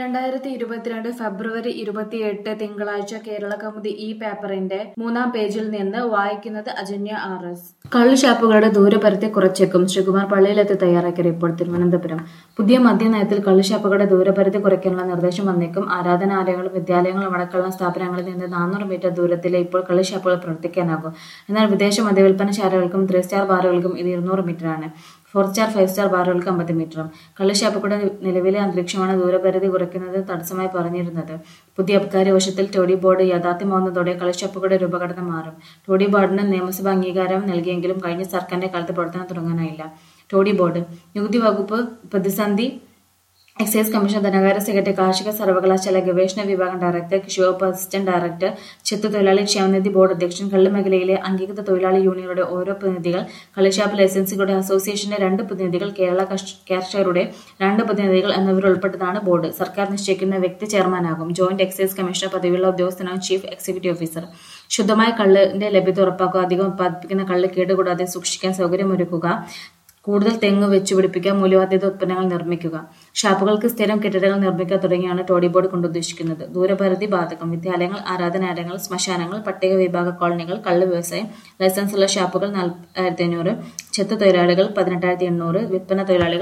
രണ്ടായിരത്തി ഇരുപത്തിരണ്ട് ഫെബ്രുവരി ഇരുപത്തിയെട്ട് തിങ്കളാഴ്ച കേരള കൗമുദി ഈ പേപ്പറിന്റെ മൂന്നാം പേജിൽ നിന്ന് വായിക്കുന്നത് അജന്യ ആർ എസ് കള്ളുഷാപ്പുകളുടെ ദൂരപരിധി കുറച്ചേക്കും ശ്രീകുമാർ പള്ളിയിലെത്തി തയ്യാറാക്കിയ റിപ്പോർട്ട് തിരുവനന്തപുരം പുതിയ മദ്യനയത്തിൽ കള്ളുഷാപ്പുകളുടെ ദൂരപരിധി കുറയ്ക്കാനുള്ള നിർദ്ദേശം വന്നേക്കും ആരാധനാലയങ്ങളും വിദ്യാലയങ്ങളും അടക്കമുള്ള സ്ഥാപനങ്ങളിൽ നിന്ന് നാനൂറ് മീറ്റർ ദൂരത്തിലെ ഇപ്പോൾ കള്ളുഷാപ്പുകൾ പ്രവർത്തിക്കാനാകും എന്നാൽ വിദേശ മദ്യവിൽപ്പനശാലകൾക്കും ത്രീ സ്റ്റാർ ബാറുകൾക്കും ഇത് ഇരുന്നൂറ് മീറ്ററാണ് ഫോർ സ്റ്റാർ ഫൈവ് സ്റ്റാർ ബാറുകൾക്ക് അമ്പത് മീറ്ററും കള്ളുഷാപ്പുകളുടെ നിലവിലെ അന്തരീക്ഷമാണ് ദൂരപരിധി കുറയ്ക്കുന്നത് തടസ്സമായി പറഞ്ഞിരുന്നത് പുതിയ അബ്കാരി വശത്തിൽ ടോഡി ബോർഡ് യാഥാർത്ഥ്യമാവുന്നതോടെ കള്ളുഷാപ്പുകളുടെ രൂപഘടന മാറും ടോഡി ബോർഡിന് നിയമസഭ അംഗീകാരം നൽകിയെങ്കിലും കഴിഞ്ഞ സർക്കാരിന്റെ കാലത്ത് പ്രവർത്തനം തുടങ്ങാനായില്ല ടോഡി ബോർഡ് നികുതി വകുപ്പ് പ്രതിസന്ധി എക്സൈസ് കമ്മീഷൻ ധനകാര്യ സെക്രട്ടറി കാർഷിക സർവകലാശാല ഗവേഷണ വിഭാഗം ഡയറക്ടർ കൃഷി വകുപ്പ് അസിസ്റ്റന്റ് ഡയറക്ടർ ചെത്തു തൊഴിലാളി ക്ഷേമനിധി ബോർഡ് അധ്യക്ഷൻ കള്ള് മേഖലയിലെ അംഗീകൃത തൊഴിലാളി യൂണിയനുകളുടെ ഓരോ പ്രതിനിധികൾ കള്ളുഷാപ്പ് ലൈസൻസുകളുടെ അസോസിയേഷന്റെ രണ്ട് പ്രതിനിധികൾ കേരള കർഷ- കർഷകരുടെ രണ്ട് പ്രതിനിധികൾ എന്നിവരുൾപ്പെട്ടതാണ് ബോർഡ് സർക്കാർ നിശ്ചയിക്കുന്ന വ്യക്തി ചെയർമാനാകും ജോയിന്റ് എക്സൈസ് കമ്മീഷണർ പദവിയുള്ള ഉദ്യോഗസ്ഥനാകും ചീഫ് എക്സിക്യൂട്ടീവ് ഓഫീസർ ശുദ്ധമായ കള്ളിന്റെ ലഭ്യത ഉറപ്പാക്കുക അധികം ഉത്പാദിപ്പിക്കുന്ന കള്ള് കേടുകൂടാതെ സൂക്ഷിക്കാൻ സൗകര്യമൊരുക്കുക കൂടുതൽ തെങ്ങ് വെച്ചുപിടിപ്പിക്കുക മൂല്യവർദ്ധിത ഉത്പന്നങ്ങൾ നിർമ്മിക്കുക ഷാപ്പുകൾക്ക് സ്ഥിരം കെട്ടിടങ്ങൾ നിർമ്മിക്കുക തുടങ്ങിയാണ് ടോഡി ബോർഡ് കൊണ്ട് ഉദ്ദേശിക്കുന്നത് ദൂരപരിധി ബാധകം വിദ്യാലയങ്ങൾ ആരാധനാലയങ്ങൾ ശ്മശാനങ്ങൾ പട്ടിക വിഭാഗ കോളനികൾ കള്ള് വ്യവസായം ലൈസൻസുള്ള ഷാപ്പുകൾ നാൽപ്പത്തി അഞ്ഞൂറ് ചെത്തു തൊഴിലാളികൾ പതിനെട്ടായിരത്തി എണ്ണൂറ് വിൽപ്പന തൊഴിലാളികൾ